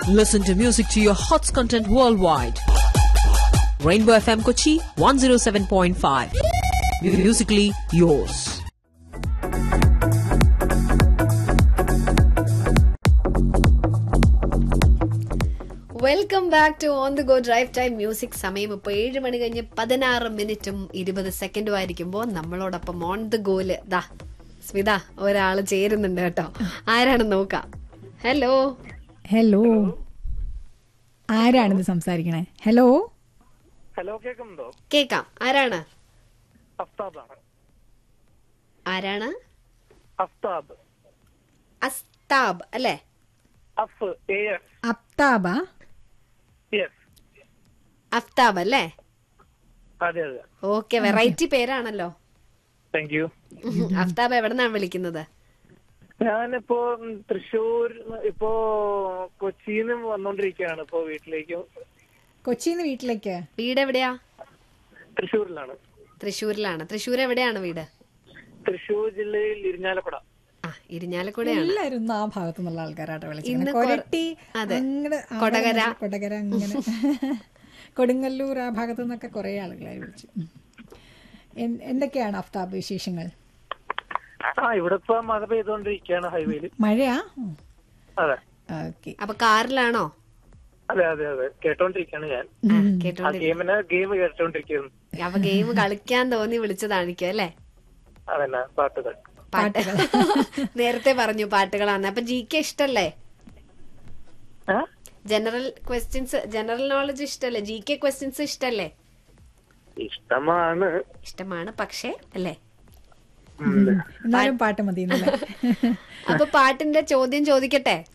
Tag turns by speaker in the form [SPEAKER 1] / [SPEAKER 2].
[SPEAKER 1] Listen to music to your hots content worldwide. Rainbow FM Kochi 107.5. Musically yours.
[SPEAKER 2] Welcome back to on the go drive time music സമയം ഇപ്പോൾ ഏഴ് മണി കഴിഞ്ഞ് പതിനാറ് മിനിറ്റും ഇരുപത് സെക്കൻഡും ആയിരിക്കുമ്പോൾ നമ്മളോടൊപ്പം ഓൺ ദി ഗോല് ദാ സ്മിത ഒരാള് ചേരുന്നുണ്ട് കേട്ടോ ആരാണെന്ന് നോക്കാം ഹലോ
[SPEAKER 3] ഹലോ ആരാണിത് സംസാരിക്കണേ ഹലോ
[SPEAKER 4] ഹലോ കേൾക്കുന്നുണ്ടോ
[SPEAKER 2] കേക്കാം ആരാണ്
[SPEAKER 4] അഫ്താബാണ്
[SPEAKER 2] ആരാണ്
[SPEAKER 4] അഫ്താബ്
[SPEAKER 2] അസ്താബ് അല്ലേ
[SPEAKER 4] അഫ് എ എഫ്
[SPEAKER 3] അപ്താബ
[SPEAKER 4] യെസ്
[SPEAKER 2] അഫ്താബ് അല്ലേ
[SPEAKER 4] അതെ അതെ
[SPEAKER 2] ഓക്കെ വെറൈറ്റി പേരാണല്ലോ
[SPEAKER 4] താങ്ക് യു
[SPEAKER 2] അഫ്താബ് എവിടെന്നാണ് വിളിക്കുന്നത്
[SPEAKER 4] ഞാനിപ്പോ ഉം, തൃശ്ശൂർ ഇപ്പോ കൊച്ചിയിൽ നിന്ന് വന്നോണ്ടിരിക്കുകയാണ് ഇപ്പോ വീട്ടിലേക്ക്
[SPEAKER 3] കൊച്ചിന്ന് വീട്ടിലേക്ക്
[SPEAKER 2] വീട് എവിടെയാ
[SPEAKER 4] തൃശ്ശൂരിലാണ്
[SPEAKER 2] തൃശ്ശൂരിലാണ് തൃശ്ശൂർ എവിടെയാണ് വീട്
[SPEAKER 4] തൃശ്ശൂർ ജില്ലയിൽ ഇരിഞ്ഞാലക്കുട
[SPEAKER 2] ആ ഇരിഞ്ഞാലക്കുടയാണ്
[SPEAKER 3] എല്ലാരും ഇന്ന് ആ ഭാഗത്തു നിന്നുള്ള ആൾക്കാരാട്ടോ
[SPEAKER 2] ഇന്ന്
[SPEAKER 3] വിളിച്ചത്
[SPEAKER 2] കൊറ-
[SPEAKER 3] കൊരട്ടി
[SPEAKER 2] അതെ.
[SPEAKER 3] അങ്ങട് അവിടെ
[SPEAKER 2] കൊടകര.
[SPEAKER 3] മുതൽ കൊടകര അങ്ങനെ കൊടുങ്ങല്ലൂർ ആ ഭാഗത്തു നിന്നൊക്കെ കുറെ ആളുകളായി വിളിച്ചു ഉം. എൻ- എന്തൊക്കെയാണ് അഫ്താബ് വിശേഷങ്ങൾ
[SPEAKER 4] ആ ഇവിടെ ഇപ്പൊ മഴ പെയ്തോണ്ടിരിക്കുകയാണ് ഹൈവേയിൽ
[SPEAKER 3] മഴയാ
[SPEAKER 4] അതെ
[SPEAKER 3] ഓക്കെ
[SPEAKER 2] അപ്പൊ കാറിലാണോ
[SPEAKER 4] അതെ അതെ അതെ കേട്ടോണ്ടിരിക്കുകയാണ് ഞാൻ
[SPEAKER 2] ആ,
[SPEAKER 4] ആ
[SPEAKER 2] കേട്ടോണ്ടി
[SPEAKER 4] ഗെയിമിനെ ഗെയിം കേട്ടോണ്ടിരിക്കുന്നു
[SPEAKER 2] അപ്പൊ ഗെയിം കളിക്കാൻ തോന്നി വിളിച്ചതാണിക്കും അല്ലേ
[SPEAKER 4] അതന്നെ പാട്ടുകൾ
[SPEAKER 2] പാട്ട് നേരത്തെ പറഞ്ഞു പാട്ടുകളാണ് അപ്പൊ ജി കെ ഇഷ്ടല്ലേ
[SPEAKER 4] ആ?
[SPEAKER 2] ജനറൽ ക്വസ്റ്റ്യൻസ് ജനറൽ നോളജ് ഇഷ്ടല്ലേ ജി കെ ക്വസ്റ്റ്യൻസ് ഇഷ്ടല്ലേ
[SPEAKER 4] ഇഷ്ടമാണ്
[SPEAKER 2] ഇഷ്ടമാണ് പക്ഷേ അല്ലേ
[SPEAKER 4] ഉം.
[SPEAKER 3] എന്നാലും പാട്ട് മതി എന്നല്ലേ
[SPEAKER 2] അപ്പൊ പാട്ടിന്റെ ചോദ്യം ചോദിക്കട്ടെ